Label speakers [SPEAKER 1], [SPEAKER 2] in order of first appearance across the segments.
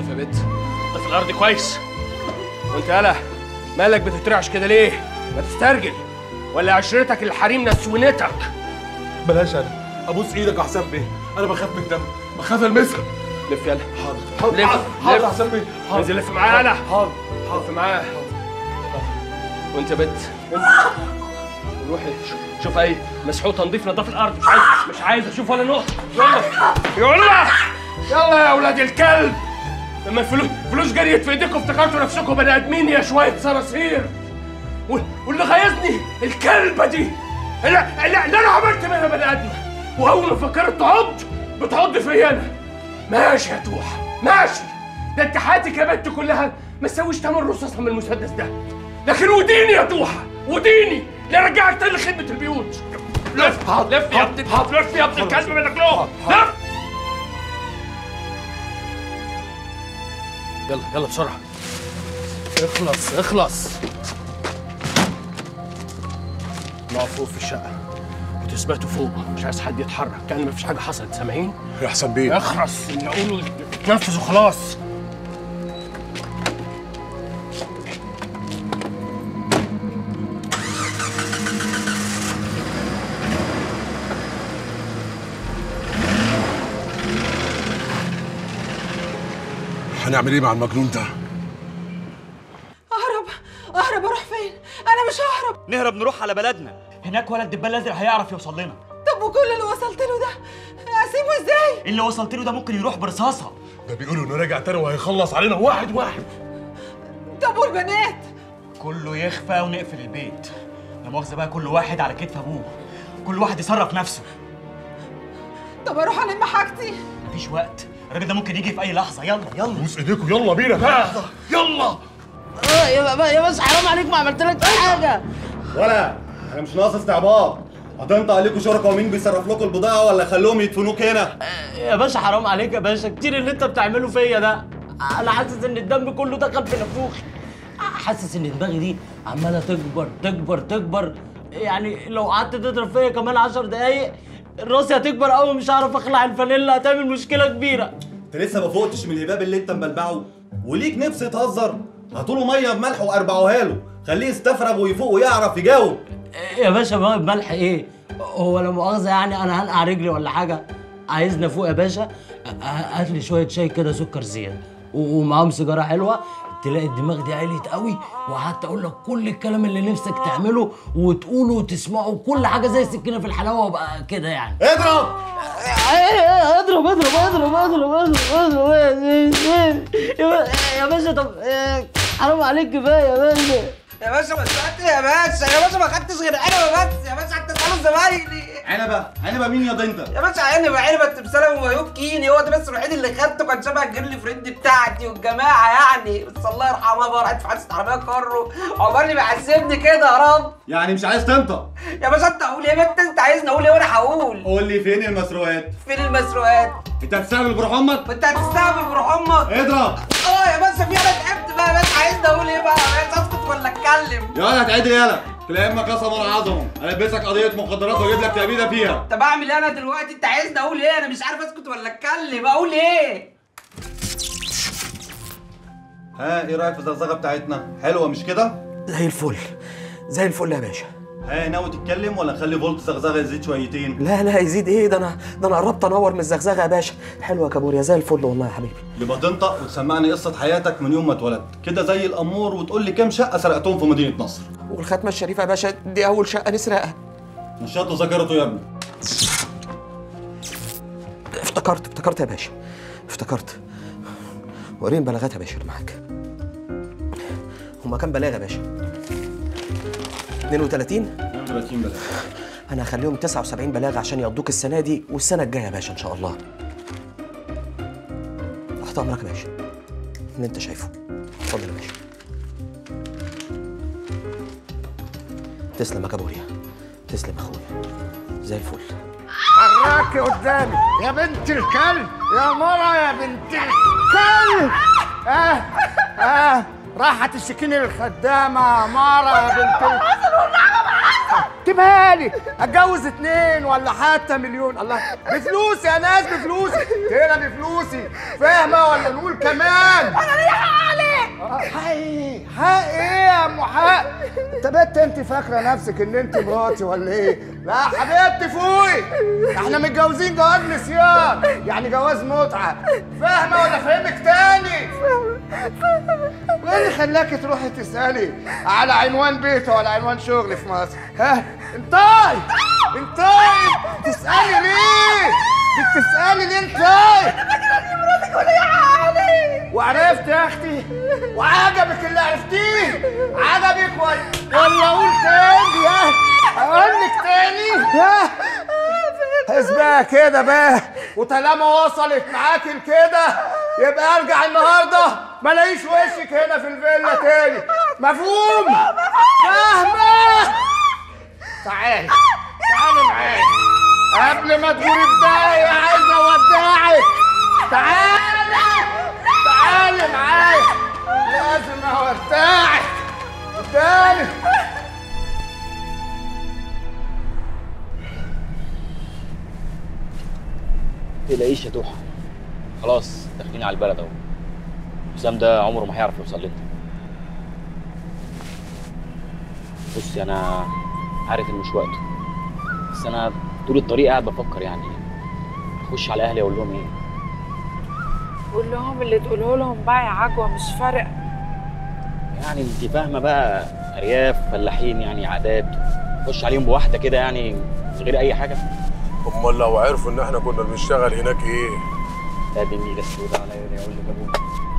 [SPEAKER 1] نضف يا بنت نضف الارض كويس وانت يالا مالك بتترعش كده ليه ما تسترجل ولا عشرتك الحريم نسونتك
[SPEAKER 2] بلاش انا ابوس ايدك يا حسام بيه انا بخاف من الدم بخاف المسك
[SPEAKER 1] لف يلا
[SPEAKER 2] حاضر حاضر
[SPEAKER 1] لف
[SPEAKER 2] حاضر يا
[SPEAKER 1] لف
[SPEAKER 2] حسام بيه
[SPEAKER 1] انزل لف معايا يلا
[SPEAKER 2] حاضر
[SPEAKER 1] لف معايا وانت يا بنت انت روحي ش- شوف اي مسحوق تنظيف نظاف الارض مش عايز مش عايز اشوف ولا نقطه يلا يلا يلا يا اولاد الكلب لما الفلوس فلوس جريت في ايديكم افتكرتوا نفسكم بني ادمين يا شويه صراصير وال- واللي غيظني الكلبه دي اللي, اللي اللي انا عملت منها بني ادم واول ما فكرت تعض بتعض فيا انا ماشي يا توحه ماشي ده انت حياتك يا بنت كلها ما تسويش تمن رصاصه من المسدس ده لكن وديني يا توحه وديني لا رجعك تاني لخدمه البيوت لف لف يا ابن لف يا ابن الكلب منك له لف يلا يلا بسرعه اخلص اخلص نقف فوق في الشقه وتثبتوا فوق مش عايز حد يتحرك كان مفيش حاجه حصلت سامعين
[SPEAKER 2] يا حسام بيه
[SPEAKER 1] اخرس اللي اقوله اتنفذ وخلاص
[SPEAKER 2] هنعمل ايه مع المجنون ده
[SPEAKER 3] اهرب اهرب اروح فين انا مش ههرب
[SPEAKER 4] نهرب نروح على بلدنا هناك ولا الدبان الازرق هيعرف يوصل لنا
[SPEAKER 3] طب وكل اللي وصلت له ده اسيبه ازاي
[SPEAKER 4] اللي وصلت له ده ممكن يروح برصاصه
[SPEAKER 2] ده بيقولوا انه راجع تاني وهيخلص علينا واحد واحد
[SPEAKER 3] طب والبنات
[SPEAKER 4] كله يخفى ونقفل البيت لا مؤاخذه بقى كل واحد على كتف ابوه كل واحد يصرف نفسه
[SPEAKER 3] طب اروح الم حاجتي
[SPEAKER 4] مفيش وقت الراجل ده ممكن يجي في اي لحظه يلا يلا
[SPEAKER 2] بوس ايديكم يلا بينا بقى يلا
[SPEAKER 5] اه يا بابا يا بس حرام عليك ما عملت لك حاجه
[SPEAKER 6] ولا انا مش ناقص استعباط هتنطق عليكم شركاء ومين بيصرف لكم البضاعه ولا خلوهم يدفنوك هنا
[SPEAKER 5] يا باشا حرام عليك يا باشا كتير اللي انت بتعمله فيا ده انا حاسس ان الدم كله دخل في نافوخي حاسس ان دماغي دي عماله تكبر تكبر تكبر يعني لو قعدت تضرب فيا كمان عشر دقايق راسي هتكبر قوي مش هعرف اخلع الفانيلا هتعمل مشكله كبيره
[SPEAKER 6] انت لسه ما فوقتش من الهباب اللي انت مبلبعه وليك نفس تهزر هاتوله ميه بملح واربعوها له خليه يستفرغ ويفوق ويعرف يجاوب
[SPEAKER 5] يا باشا ما ملح ايه هو لا مؤاخذه يعني انا هنقع رجلي ولا حاجه عايزني افوق يا باشا ه- هات لي شويه شاي كده سكر زياده و- ومعاهم سيجاره حلوه تلاقي الدماغ دي عليت قوي وقعدت اقول لك كل الكلام اللي نفسك تعمله وتقوله وتسمعه كل حاجه زي السكينه في الحلاوه وابقى كده يعني
[SPEAKER 6] اضرب
[SPEAKER 5] اضرب اضرب اضرب اضرب اضرب اضرب يا يا باشا طب إيه، حرام عليك كفايه يا باشا
[SPEAKER 3] يا باشا ما سمعت يا باشا يا باشا ما خدتش غير عنبه بس يا باشا حتى اساله زمايلي
[SPEAKER 6] عنبه عنبه مين يا ده انت
[SPEAKER 3] يا باشا عنبه عنبه التمثال ومايوب كيني هو ده بس الوحيد اللي خدته كان شبه الجيرل فريند بتاعتي والجماعه يعني بس الله يرحمها بقى راحت في حادثه عربيه كارو عقبال بيحاسبني كده يا رب
[SPEAKER 6] يعني مش عايز تنطق
[SPEAKER 3] يا باشا انت قول يا بنت انت عايزني اقول ايه وانا هقول
[SPEAKER 6] قول لي فين المسروقات
[SPEAKER 3] فين المسروقات
[SPEAKER 6] انت هتستعمل بروح امك
[SPEAKER 3] وانت هتستقبل بروح امك
[SPEAKER 6] اضرب
[SPEAKER 3] اه يا باشا في انا تعبت بقى يا باشا عايزني اقول ايه بقى عايز اسكت ولا اتكلم
[SPEAKER 6] يلا هتعدي يلا تلاقي اما قسم ولا عظمه البسك قضيه مخدرات واجيب لك تأبيده فيها
[SPEAKER 3] طب اعمل ايه انا دلوقتي انت عايزني اقول ايه انا مش عارف اسكت ولا اتكلم اقول ايه
[SPEAKER 6] ها ايه رايك في الزغزغه بتاعتنا حلوه مش كده
[SPEAKER 7] زي الفل زي الفل يا باشا
[SPEAKER 6] ها ناوي تتكلم ولا نخلي فولت زغزغه يزيد شويتين
[SPEAKER 7] لا لا يزيد ايه ده انا ده انا قربت انور من الزغزغه يا باشا حلوه يا كابوريا زي الفل والله يا حبيبي
[SPEAKER 6] يبقى تنطق وتسمعني قصه حياتك من يوم ما اتولدت كده زي الامور وتقول لي كام شقه سرقتهم في مدينه نصر
[SPEAKER 7] والختمه الشريفه يا باشا دي اول شقه نسرقها
[SPEAKER 6] نشاط ذاكرته يا ابني
[SPEAKER 7] افتكرت افتكرت يا باشا افتكرت وريني بلاغات يا باشا اللي معاك هما كام بلاغه يا باشا 32
[SPEAKER 6] 32 بلاغ
[SPEAKER 7] انا هخليهم 79 بلاغه عشان يقضوك السنه دي والسنه الجايه يا باشا ان شاء الله تحت امرك يا باشا اللي انت شايفه اتفضل يا باشا تسلم يا كابوريا تسلم يا اخويا زي الفل
[SPEAKER 8] حراكي قدامي يا بنت الكلب يا مرة يا بنت الكلب اه اه راحت السكينة للخدامة يا مرة يا بنت الكلب سيبها لي اتجوز اتنين ولا حتى مليون الله بفلوسي يا ناس بفلوسي هنا بفلوسي فاهمه ولا نقول كمان انا ليا حق عليك حق ايه حق ايه يا ام حق انت بنت انت فاكره نفسك ان انت مراتي ولا ايه لا حبيبتي فوقي احنا متجوزين جواز نسيان يعني جواز متعه فاهمه ولا فاهمك تاني وايه اللي خلاكي تروحي تسالي على عنوان بيته ولا عنوان شغل في مصر ها انتي انتي تسالي ليه بتسالي ليه انتي وعرفت يا اختي وعجبك اللي عرفتيه عجبك ولا ولا اقول تاني ها اقول لك تاني ها اسمع كده بقى وطالما وصلت معاك لكده يبقى ارجع النهارده ما الاقيش وشك هنا في الفيلا تاني مفهوم فاهمه تعالي تعالي معايا قبل ما تغوري بداية عايز اودعك تعالي تعالي معايا لازم اودعك قدامي
[SPEAKER 9] تلاقيش يا توحة خلاص داخلين على البلد اهو حسام ده عمره ما هيعرف يوصل لنا بصي انا عارف ان مش وقته بس انا طول الطريق قاعد بفكر يعني اخش على اهلي اقول لهم ايه
[SPEAKER 10] قول لهم اللي تقوله لهم بقى يا عجوه مش فارقه
[SPEAKER 9] يعني انت فاهمه بقى ارياف فلاحين يعني عادات خش عليهم بواحده كده يعني من غير اي حاجه
[SPEAKER 2] امال لو عرفوا ان احنا كنا بنشتغل هناك ايه
[SPEAKER 9] لا دي النيله السوداء على يقول لك ابوك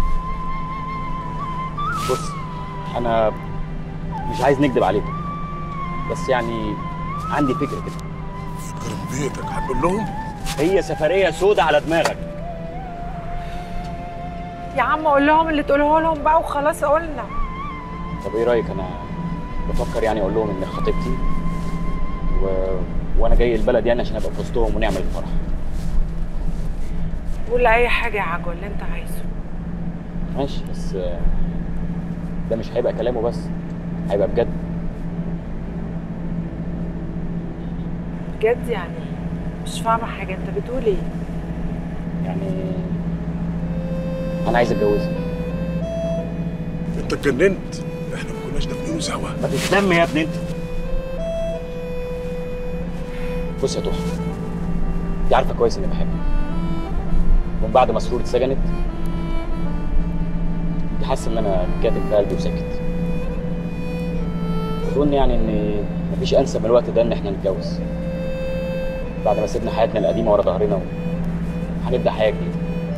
[SPEAKER 9] بص انا مش عايز نكذب عليكم بس يعني عندي فكره كده
[SPEAKER 2] يخرب بيتك هتقول لهم
[SPEAKER 9] هي سفريه سوداء على دماغك
[SPEAKER 10] يا عم قول لهم اللي تقوله لهم بقى وخلاص قلنا
[SPEAKER 9] طب ايه رايك انا بفكر يعني اقول لهم ان خطيبتي و... وانا جاي البلد يعني عشان ابقى في وسطهم ونعمل الفرح
[SPEAKER 10] قول اي حاجه يا عجوه اللي انت عايزه
[SPEAKER 9] ماشي بس آه، ده مش هيبقى كلامه بس هيبقى بجد
[SPEAKER 10] بجد يعني مش فاهمه حاجه انت بتقول ايه
[SPEAKER 9] يعني انا عايز اتجوزها
[SPEAKER 2] انت اتجننت احنا ما كناش دافنينه سوا
[SPEAKER 9] ما تتلم يا ابني انت بص يا توحة انت عارفه كويس اني بحبك من بعد ما سرور اتسجنت كنت حاسس ان انا كاتب في قلبي وساكت اظن يعني ان مفيش انسب من الوقت ده ان احنا نتجوز بعد ما سيبنا حياتنا القديمه ورا ظهرنا هنبدا حياه جديده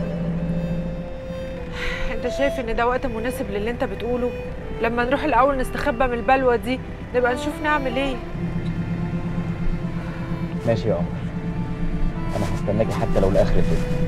[SPEAKER 10] انت شايف ان ده وقت مناسب للي انت بتقوله لما نروح الاول نستخبى من البلوه دي نبقى نشوف نعمل ايه
[SPEAKER 9] ماشي يا قمر انا هستناكي حتى لو لاخر الفيلم